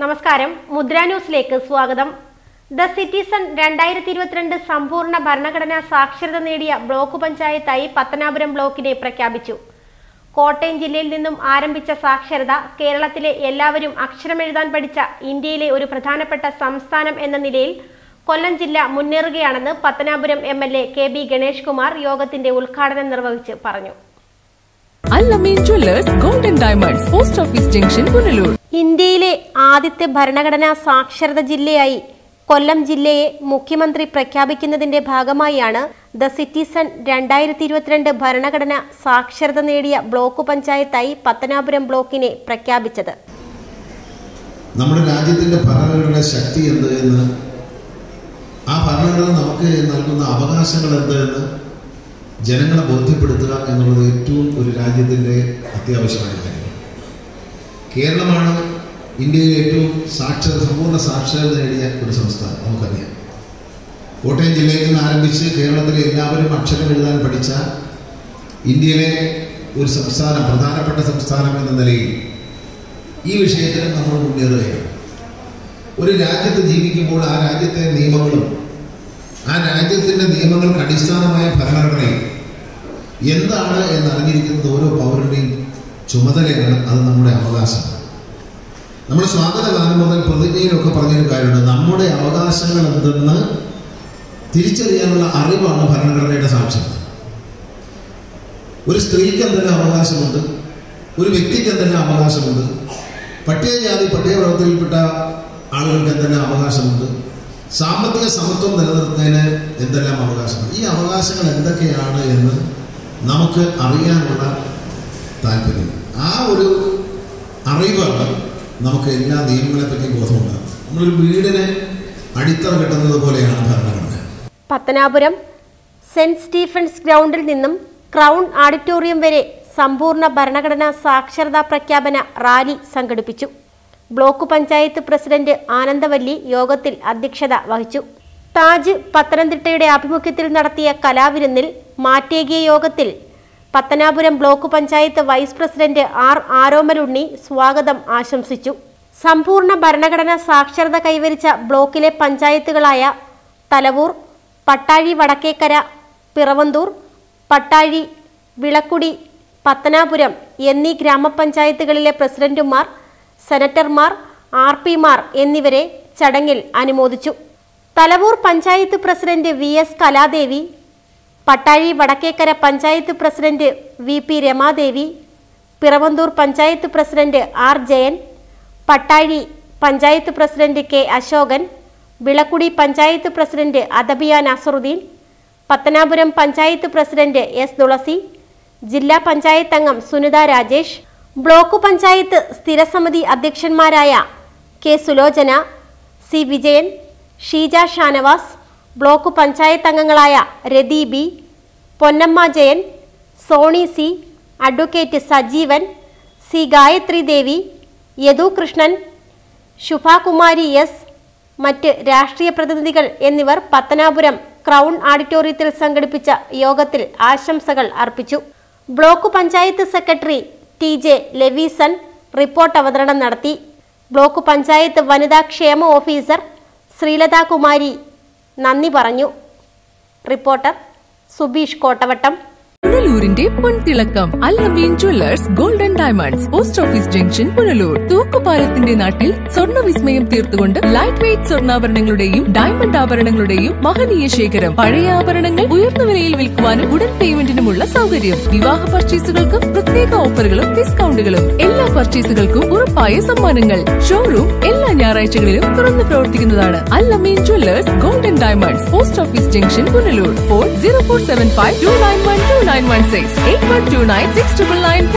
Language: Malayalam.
നമസ്കാരം മുദ്ര ന്യൂസിലേക്ക് സ്വാഗതം ദ സിറ്റിസൺ രണ്ടായിരത്തി ഇരുപത്തിരണ്ട് സമ്പൂർണ്ണ ഭരണഘടനാ സാക്ഷരത നേടിയ ബ്ലോക്ക് പഞ്ചായത്തായി പത്തനാപുരം ബ്ലോക്കിനെ പ്രഖ്യാപിച്ചു കോട്ടയം ജില്ലയിൽ നിന്നും ആരംഭിച്ച സാക്ഷരത കേരളത്തിലെ എല്ലാവരും അക്ഷരമെഴുതാൻ പഠിച്ച ഇന്ത്യയിലെ ഒരു പ്രധാനപ്പെട്ട സംസ്ഥാനം എന്ന നിലയിൽ കൊല്ലം ജില്ല മുന്നേറുകയാണെന്ന് Pathanapuram M L A K B Ganesh Kumar യോഗത്തിന്റെ ഉദ്ഘാടനം നിർവഹിച്ച് പറഞ്ഞു Allameen jewellers golden diamonds post office junction Punalur ഇന്ത്യയിലെ ആദ്യത്തെ ഭരണഘടനാ സാക്ഷരത ജില്ലയായി കൊല്ലം ജില്ലയെ മുഖ്യമന്ത്രി പ്രഖ്യാപിക്കുന്നതിന്റെ ഭാഗമായാണ് ദ സിറ്റിസൺ രണ്ടായിരത്തി ഇരുപത്തിരണ്ട് ഭരണഘടന സാക്ഷരത നേടിയ ബ്ലോക്ക് പഞ്ചായത്തായി പത്തനാപുരം ബ്ലോക്കിനെ പ്രഖ്യാപിച്ചത് നമ്മുടെ രാജ്യത്തിന്റെ ഭരണഘടന ശക്തി എന്ത് എന്ന് ആ ഭരണഘടന നമുക്ക് നൽകുന്ന അവകാശങ്ങൾ എന്ത് എന്ന് ജനങ്ങളെ ബോധ്യപ്പെടുത്തുക എന്നുള്ളത് ഏറ്റവും ഒരു രാജ്യത്തിന്റെ അത്യാവശ്യമായ കാര്യം കേരളമാണ് ഇന്ത്യയിലെ ഏറ്റവും സാക്ഷര സമ്പൂർണ്ണ സാക്ഷരത നേടിയ ഒരു സംസ്ഥാനം നമുക്കറിയാം കോട്ടയം ജില്ലയിൽ നിന്ന് ആരംഭിച്ച് കേരളത്തിലെ എല്ലാവരും അക്ഷരം എഴുതാൻ പഠിച്ച ഇന്ത്യയിലെ ഒരു സംസ്ഥാനം പ്രധാനപ്പെട്ട സംസ്ഥാനം എന്ന നിലയിൽ ഈ വിഷയത്തിലും നമ്മൾ മുന്നേറുകയാണ് ഒരു രാജ്യത്ത് ജീവിക്കുമ്പോൾ ആ രാജ്യത്തെ നിയമങ്ങളും ആ രാജ്യത്തിൻ്റെ നിയമങ്ങൾക്ക് അടിസ്ഥാനമായ ഭരണഘടനയും എന്താണ് എന്ന് അറിഞ്ഞിരിക്കുന്നത് ഓരോ പൗരൻ്റെയും ചുമതലയാണ് അത് നമ്മുടെ അവകാശമാണ് നമ്മൾ സ്വാഗതകാലം മുതൽ പ്രതിജ്ഞയിലൊക്കെ പറഞ്ഞൊരു കാര്യമുണ്ട് നമ്മുടെ അവകാശങ്ങൾ എന്തെന്ന് തിരിച്ചറിയാനുള്ള അറിവാണ് ഭരണഘടനയുടെ സാക്ഷരത ഒരു സ്ത്രീക്ക് എന്തെല്ലാം അവകാശമുണ്ട് ഒരു വ്യക്തിക്ക് എന്തെല്ലാം അവകാശമുണ്ട് പട്ടികജാതി പട്ടികവർഗത്തിൽപ്പെട്ട ആളുകൾക്ക് എന്തെല്ലാം അവകാശമുണ്ട് സാമ്പത്തിക സമത്വം നിലനിർത്തുന്നതിന് എന്തെല്ലാം അവകാശമുണ്ട് ഈ അവകാശങ്ങൾ എന്തൊക്കെയാണ് എന്ന് നമുക്ക് അറിയാനുള്ള താല്പര്യം ആ ഒരു അറിവാണ് നമുക്ക് എല്ലാ നിയമങ്ങളെ പറ്റി ബോധമുണ്ടാകും നമ്മളൊരു വീടിന് അടിത്തറ കെട്ടുന്നത് പോലെയാണ് ഭരണഘടന പത്തനാപുരം സെന്റ് സ്റ്റീഫൻസ് ഗ്രൗണ്ടിൽ നിന്നും ക്രൗൺ ഓഡിറ്റോറിയം വരെ സമ്പൂർണ്ണ ഭരണഘടനാ സാക്ഷരതാ പ്രഖ്യാപന റാലി സംഘടിപ്പിച്ചു ബ്ലോക്ക് പഞ്ചായത്ത് പ്രസിഡന്റ് ആനന്ദവല്ലി യോഗത്തിൽ അധ്യക്ഷത വഹിച്ചു താജ് പത്തനംതിട്ടയുടെ ആഭിമുഖ്യത്തിൽ നടത്തിയ കലാവിരുന്നിൽ മാറ്റേകിയ യോഗത്തിൽ Pathanapuram block panchayat vice president R Aromalunni സ്വാഗതം ആശംസിച്ചു സമ്പൂർണ്ണ ഭരണഘടനാ സാക്ഷരത കൈവരിച്ച ബ്ലോക്കിലെ പഞ്ചായത്തുകളായ തലവൂർ പട്ടാഴി വടക്കേക്കര പിറവന്തൂർ പട്ടാഴി വിളക്കുടി പത്തനാപുരം എന്നീ ഗ്രാമപഞ്ചായത്തുകളിലെ പ്രസിഡന്റുമാർ സെനറ്റർമാർ ആർ പിമാർ എന്നിവരെ ചടങ്ങിൽ അനുമോദിച്ചു Thalavoor panchayat president V S Kaladevi Pattazhi Vadakkekara panchayat president V P Ramadevi Piravanthoor panchayat president R Jayan Pattazhi panchayat president K Asokan Vilakkudi panchayat president Adabiya Nasaruddin Pathanapuram panchayat president S Thulasi ജില്ലാ പഞ്ചായത്ത് അംഗം സുനിത രാജേഷ് ബ്ലോക്ക് പഞ്ചായത്ത് സ്ഥിരസമിതി അധ്യക്ഷന്മാരായ K Sulochana C Vijayan Sheeja Shanavas block panchayat അംഗങ്ങളായ Rathi B Ponnamma Jayan Soni C advocate Sajeevan C Gayathri Devi Yadu Krishnan Subhakumari S മറ്റ് രാഷ്ട്രീയ പ്രതിനിധികൾ എന്നിവർ പത്തനാപുരം ക്രൗൺ ഓഡിറ്റോറിയത്തിൽ സംഘടിപ്പിച്ച യോഗത്തിൽ ആശംസകൾ അർപ്പിച്ചു block panchayat secretary T J Levison report അവതരണം നടത്തി ബ്ലോക്ക് പഞ്ചായത്ത് വനിതാ ക്ഷേമ ഓഫീസർ ശ്രീലതാ കുമാരി നന്ദി പറഞ്ഞു റിപ്പോർട്ടർ സുബീഷ് കോട്ടവട്ടം പുനലൂരിന്റെ പൊൻതിളക്കം Allameen jewellers golden diamonds post office junction Punalur തൂക്കുപാലത്തിന്റെ നാട്ടിൽ സ്വർണ്ണ വിസ്മയം തീർത്തുകൊണ്ട് ലൈറ്റ് വെയ്റ്റ് സ്വർണ്ണാഭരണങ്ങളുടെയും ഡയമണ്ട് ആഭരണങ്ങളുടെയും മഹനീയ ശേഖരം പഴയ ആഭരണങ്ങൾ ഉയർന്ന വിലയിൽ വിൽക്കുവാനും ഉടൻ പേയ്മെന്റിനുമുള്ള സൗകര്യം വിവാഹ പർച്ചേസുകൾക്കും പ്രത്യേക ഓഫറുകളും ഡിസ്കൗണ്ടുകളും എല്ലാ പർച്ചേസുകൾക്കും ഉറപ്പായ സമ്മാനങ്ങൾ ഷോറൂം എല്ലാ ഞായറാഴ്ചകളിലും തുറന്നു പ്രവർത്തിക്കുന്നതാണ് Allameen jewellers golden diamonds post office junction Punalur phone zero four seven five two nine one two nine one six eight one two nine six triple nine